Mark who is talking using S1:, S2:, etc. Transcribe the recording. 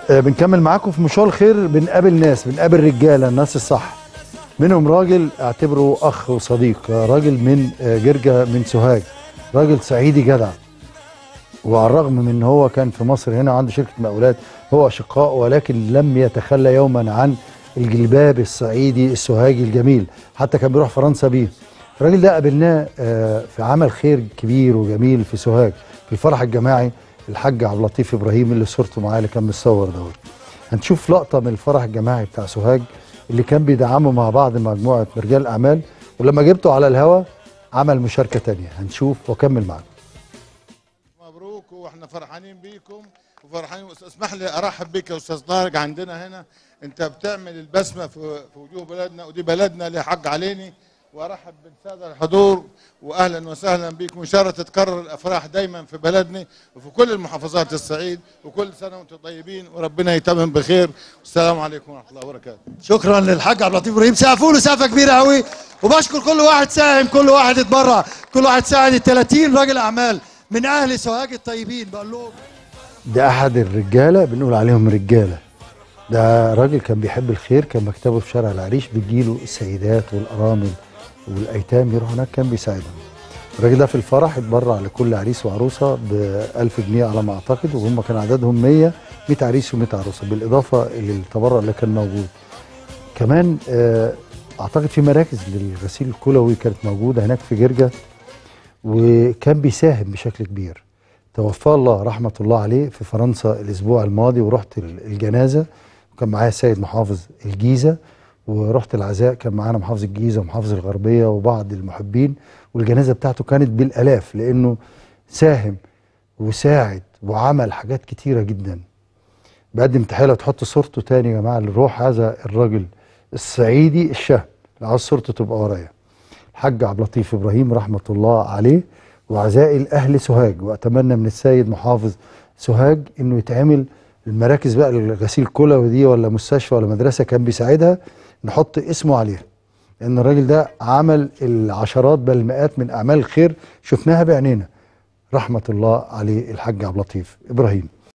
S1: آه، بنكمل معاكم في مشوار الخير بنقابل ناس بنقابل رجاله الناس الصح منهم راجل اعتبره اخ وصديق آه، راجل من آه، جرجه من سوهاج راجل صعيدي جدع وعلى الرغم من ان هو كان في مصر هنا عنده شركه مقاولات هو اشقاء ولكن لم يتخلى يوما عن الجلباب الصعيدي السوهاجي الجميل حتى كان بيروح فرنسا بيه الراجل ده قابلناه آه، في عمل خير كبير وجميل في سوهاج في الفرح الجماعي الحاج عبد اللطيف ابراهيم اللي صورته معاه اللي كان متصور دوت هنشوف لقطه من الفرح الجماعي بتاع سوهاج اللي كان بيدعموا مع بعض مجموعه رجال اعمال ولما جبته على الهوا عمل مشاركه تانية هنشوف واكمل معاكم
S2: مبروك واحنا فرحانين بيكم وفرحانين اسمح لي ارحب بك يا استاذ طارق عندنا هنا انت بتعمل البسمه في في وجوه بلدنا ودي بلدنا اللي حق عليني وارحب بالساده الحضور واهلا وسهلا بكم ان شاء الله تتكرر الافراح دايما في بلدنا وفي كل المحافظات الصعيد وكل سنه وانتم طيبين وربنا يتمم بخير والسلام عليكم ورحمه الله وبركاته
S3: شكرا للحاج عبد اللطيف ابراهيم سقفوا له سقفه كبيره قوي وبشكر كل واحد ساهم كل واحد اتبرع كل واحد ساعد ال 30 راجل اعمال من اهل سوهاج الطيبين بقول لهم
S1: ده احد الرجاله بنقول عليهم رجاله ده راجل كان بيحب الخير كان مكتبه في شارع العريش بتجيله السيدات والارامل والايتام يروحوا هناك كان بيساعدهم الراجل ده في الفرح اتبرع لكل عريس وعروسه ب 1000 جنيه على ما اعتقد وهم كان عددهم 100 100 عريس و100 عروسه بالاضافه للتبرع اللي كان موجود كمان آه، اعتقد في مراكز للغسيل الكلوي كانت موجوده هناك في جرجه وكان بيساهم بشكل كبير توفى الله رحمة الله عليه في فرنسا الأسبوع الماضي ورحت ال- الجنازة وكان معايا السيد محافظ الجيزة ورحت العزاء كان معانا محافظ الجيزة ومحافظ الغربية وبعض المحبين والجنازة بتاعته كانت بالآلاف لأنه ساهم وساعد وعمل حاجات كتيرة جدا بقدم تحية وتحط صورته تاني يا جماعة للروح هذا الراجل الصعيدي الشهم اللي عاوز صورته تبقى ورايا الحاج عبد اللطيف ابراهيم رحمه الله عليه وعزائي لاهل سوهاج واتمنى من السيد محافظ سوهاج انه يتعمل المراكز بقى للغسيل كلوي دي ولا مستشفى ولا مدرسه كان بيساعدها نحط اسمه عليها لان الراجل ده عمل العشرات بل المئات من اعمال الخير شفناها بعينينا رحمه الله عليه الحاج عبد اللطيف ابراهيم